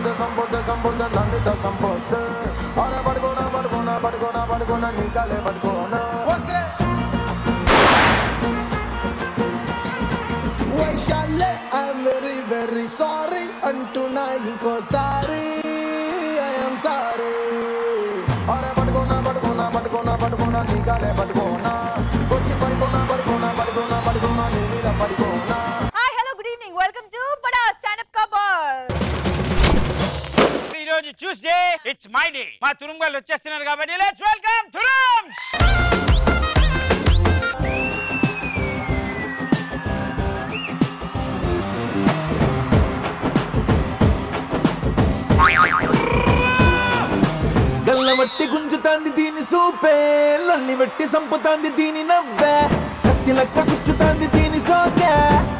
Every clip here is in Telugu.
సంపొద్దు సంపొద్దు సంపొద్దు నందిత సంపొద్దు అరే పడుకోనా పడుకోనా పడుకోనా పడుకోనా నీకాలే పడుకోనా Vaishalya I'm very very sorry అంటున్నా ఇంకోసారి ఐఎమ్ సారీ అరే పడుకోనా పడుకోనా పడుకోనా పడుకోనా నీకాలే పడుకోనా వచ్చి పడుకోనా పడుకోనా పడుకోనా పడుకోనా నీ మీద పడుకోనా hi hello good evening welcome to బడా స్టాండప్ కబర్ ఈ రోజు చూస్తే ఇట్స్ మై డే మా తురుము వాళ్ళు వచ్చేస్తున్నారు కాబట్టి లెట్స్ వెల్కమ్ తురుమ్స్ గల్లవట్టి గుంజుతాంది దీని సూపే లల్లి వెట్టి సంపుతాంది దీని నవ్వే కత్తి లెక్క గుచ్చుతాంది దీని సోకే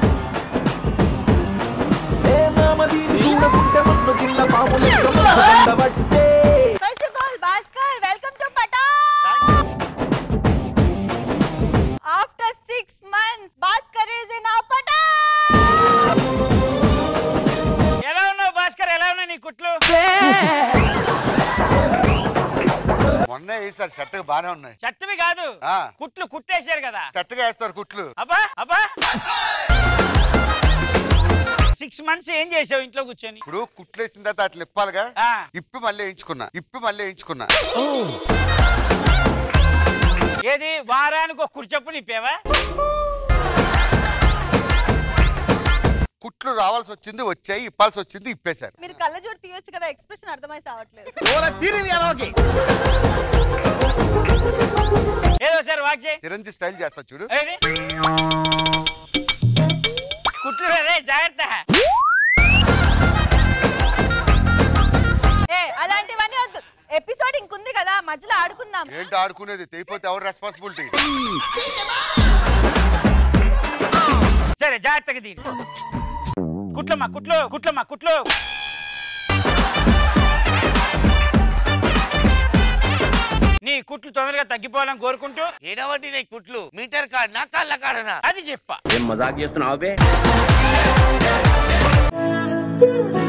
ఏ మామ దీని చూడకుంటే మన్ను కింద పాము లెక్క మనసు కందబట్టే first of all Bhaskar welcome to పటా after six months Bhaskar is in our పటా ఎలా ఉన్నావు భాస్కర్ ఎలా ఉన్నాయి నీ కుట్లు మొన్న వేసారు షర్ట్ బానే ఉన్నాయి చెట్టువి కాదు ఆ. కుట్లు కుట్టేశారు కదా చెట్టుగా వేస్తారు కుట్లు అబ్బా అబ్బా సిక్స్ మంత్స్ ఏం చేసావు ఇంట్లో కూర్చొని ఇప్పుడు కుట్లు వేసిన తర్వాత అట్లా ఇప్పాలిగా ఆ. ఇప్పి మళ్ళీ వేయించుకున్నా ఇప్పి మళ్ళీ వేయించుకున్నా ఏది వారానికి ఒక కుర్చొప్పు నిప్పేవా కుట్లు రావాల్సి వచ్చింది వచ్చాయి ఇప్పాల్సి వచ్చింది ఇప్పేశారు మీరు కళ్ళజోడు తీయొచ్చు కదా ఎక్స్ప్రెషన్ అర్థమై సావట్లేదు ఏదో సార్ వాక్ చేయి చిరంజీ స్టైల్ చేస్తా చూడు ఏది కుట్లు రే జాగ్రత్త ఏ అలాంటివన్నీ వద్దు ఎపిసోడ్ ఇంకుంది కదా మధ్యలో ఆడుకుందాం ఏంటి ఆడుకునేది తెగిపోతే ఎవరు రెస్పాన్సిబిలిటీ సరే జాగ్రత్తగా దీని కుట్లమ్మా కుట్లు కుట్లమ్మా కుట్లు నీ కుట్లు తొందరగా తగ్గిపోవాలని కోరుకుంటూ ఏడవటి నీ కుట్లు మీటర్ కాడనా కళ్ళ కాడనా అది చెప్ప ఏం మజాక్ చేస్తున్నావు బే